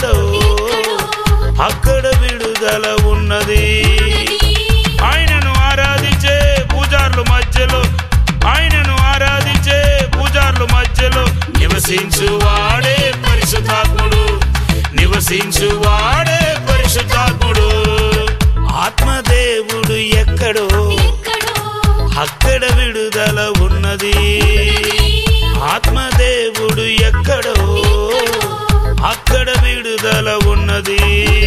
ఎక్కడో అక్కడ విడుదల ఉన్నది ఆయనను ఆరాధించే పూజార్లు మధ్యలో ఆయనను ఆరాధించే పూజార్లు మధ్యలో నివసించు వాడే పరిశుద్ధాత్ముడు నివసించు వాడే పరిశుద్ధాత్ముడు ఆత్మదేవుడు ఎక్కడో అక్కడ విడుదల ఉన్నది ఆత్మదేవుడు ఎక్కడో అక్కడ విడుదల ఉన్నది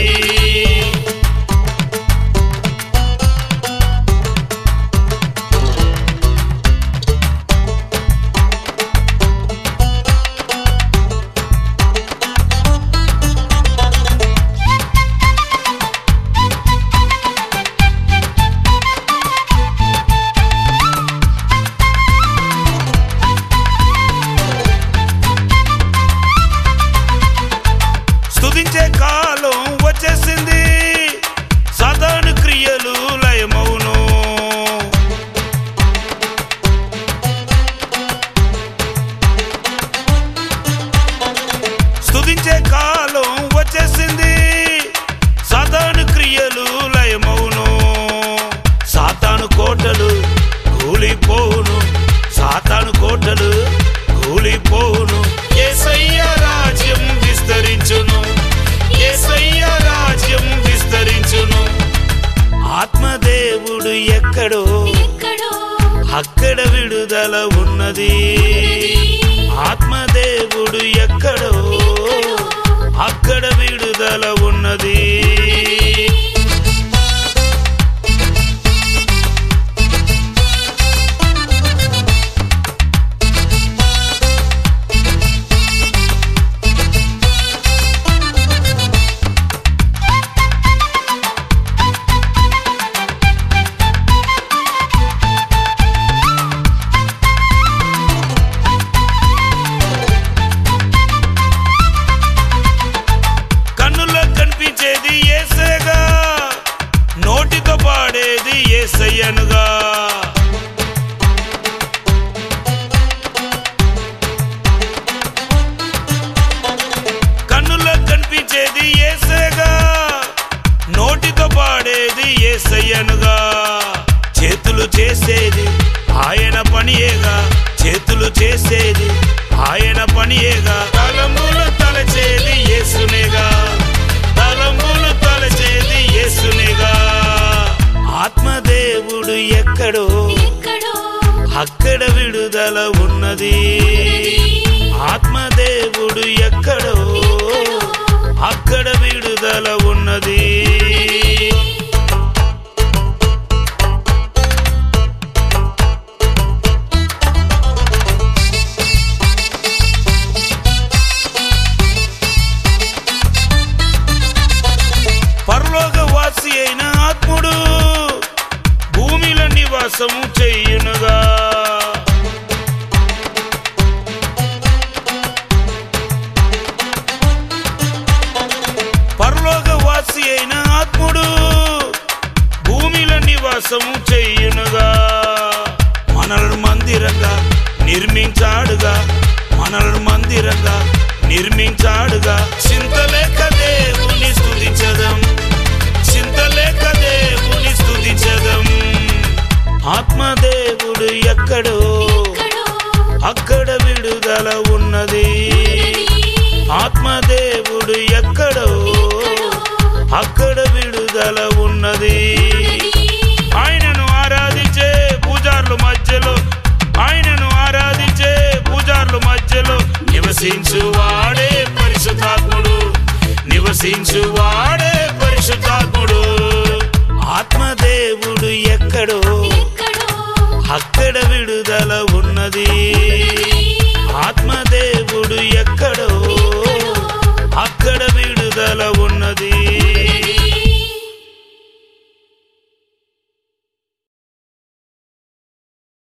స్తుతించే కాలం వచ్చేసింది సాధారణ క్రియలు లయమవును స్తుతించే కాలం వచ్చేసింది సాధారణ క్రియలు లయమవును సాతాను కోటలు కూలిపోవును సాతాను కోటలు కూలిపోవును యేసయ్య రాజ్యం విస్తరించును యేసయ్య రాజ్యం విస్తరించును ఆత్మదేవుడు ఎక్కడో అక్కడ విడుదల ఉన్నది ఆత్మదేవుడు ఎక్కడో అక్కడ విడుదల ఉన్నది కన్నుల్లో కనిపించేది ఏసేగా నోటితో పాడేది ఏసయ్యనుగా కన్నుల్లో కనిపించేది ఏసేగా నోటితో పాడేది ఏసయ్యనుగా చేతులు చేసేది ఆయన పనియేగా చేతులు చేసేది ఆయన పనియేగా తలములు తలచేది యేసునేగా తలములు తలచేది యేసునేగా ఆత్మదేవుడు ఎక్కడో అక్కడ విడుదల ఉన్నది ఆత్మదేవుడు ఎక్కడో అక్కడ విడుదల ఉన్నది పరలోకవాసి అయిన ఆత్ముడు భూమిలో నివాసము చెయ్యునుగా పరలోకవాసి అయిన ఆత్ముడు భూమిలో నివాసము చెయ్యునుగా మనలను మందిరంగా నిర్మించాడుగా మనలను మందిరంగా నిర్మించాడుగా చింతలేక దేవుని స్తుతించదం చింతలేక దేవుని స్తుతించదం ఆత్మదేవుడు ఎక్కడో అక్కడ విడుదల ఉన్నది ఆత్మదేవుడు ఎక్కడో అక్కడ విడుదల ఉన్నది ఆయనను ఆరాధించే పూజార్లు మధ్యలో ఆయనను ఆరాధించే పూజార్లు మధ్యలో నివసించు వాడే పరిశుద్ధాత్ముడు నివసించు వాడే పరిశుద్ధాత్ముడు ఆత్మదేవుడు ఎక్కడో అక్కడ విడుదల ఉన్నది ఆత్మదేవుడు ఎక్కడ